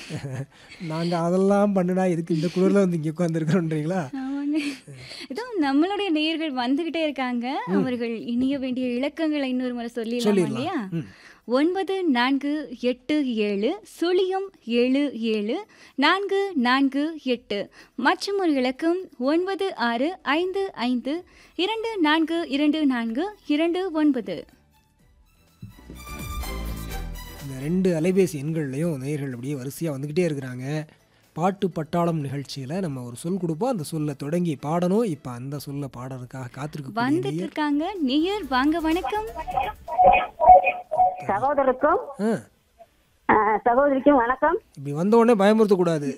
நாங்க அதெல்லாம் பண்ணுனா எதுக்கு இந்த குளிர்ல வந்து இங்க உட்காந்துருக்கிறோன்றீங்களா ஆமாங்க இதோ நம்மளுடைய நேயர்கள் வந்துகிட்டே இருக்காங்க அவர்கள் இணைய வேண்டிய இலக்கங்களை இன்னொரு முறை சொல்லிடலாம் சொல்லிடலாம். இல்லையா ம். ஒன்பது நான்கு எட்டு ஏழு சுழியம் ஏழு ஏழு நான்கு நான்கு எட்டு மற்றும் ஒரு இலக்கம் ஒன்பது ஆறு ஐந்து ஐந்து இரண்டு நான்கு இரண்டு நான்கு இரண்டு ஒன்பது இந்த ரெண்டு அலைபேசி எண்கள்லையும் நேயர்கள் அப்படியே வரிசையாக வந்துக்கிட்டே இருக்கிறாங்க பாட்டு பட்டாளம் நிகழ்ச்சியில் நம்ம ஒரு சொல் கொடுப்போம் அந்த சொல்லை தொடங்கி பாடணும் இப்போ அந்த சொல்லை பாடுறதுக்காக காத்திருக்க வந்துட்டு இருக்காங்க நேயர் வாங்க வணக்கம் சகோதரருக்கும் ஆ ஆ, சகோதரிக்கும் வணக்கம் இப்படி வந்த உடனே பயமுறுத்தக்கூடாது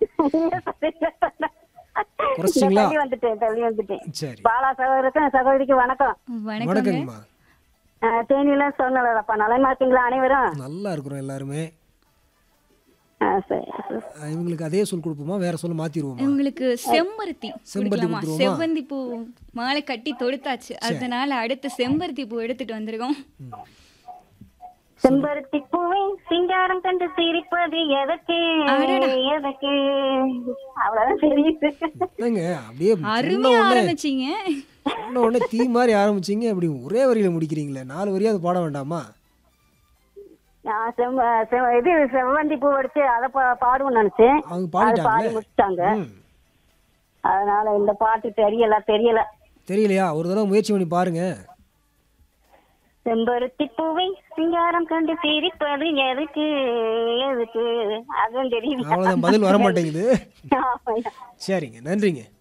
குறைச்சிங்களா? தள்ளி வந்துட்டேன் தள்ளி வந்துட்டேன் சரி பாலா சகோதரருக்கும் சகோதரிக்கும் வணக்கம் வணக்கம் வணக்கங்கம்மா ஆ, தேனியில சொன்னலப்பா நலமா இருக்கீங்களா அனைவரும் நல்லா இருக்கிறோம் எல்லாருமே ஆ, சரி ஆ, இவங்களுக்கு அதே சொல் கொடுப்போமா வேற சொல்ல மாத்திருவோமா உங்களுக்கு செம்பருத்தி செம்பருத்தி கொடுக்கலாமா கொடுத்துருவோமா? செவ்வந்தி பூ மாலை கட்டி தொடுத்தாச்சு அதனால அடுத்து செம்பருத்தி பூ எடுத்துட்டு வந்திருக்கோம் செம்பருத்தி பூவை சிங்காரம் கண்டு சிரிப்பது எதற்கு எதற்கு அவ்வளவுதான் தெரியுது என்னங்க அப்படியே சொன்ன அருமையா உடனே ஆரம்பிச்சீங்க சொன்ன உடனே தீ மாதிரி ஆரம்பிச்சீங்க அப்படி ஒரே வரியில முடிக்கிறீங்களே நாலு வரியாவது பாட வேண்டாமா நான் செம்ப செவ- இது செவ்வந்தி பூ எடுத்து அதை பா- பாடுவோம்னு நினைச்சேன் அவங்க அது பாடி பாடிட்டாங்களே முடிச்சிட்டாங்க ம். அதனால இந்த பாட்டு தெரியல தெரியல தெரியலையா ஒரு தடவை முயற்சி பண்ணி பாருங்க செம்பருத்தி பூவை சிங்காரம் கண்டு சிரிப்பது எதுக்கு எதுக்கு அதுவும் தெரியல அவ்வளோதான் பதில் வர மாட்டேங்குது ஆமாய்யா. சரிங்க நன்றிங்க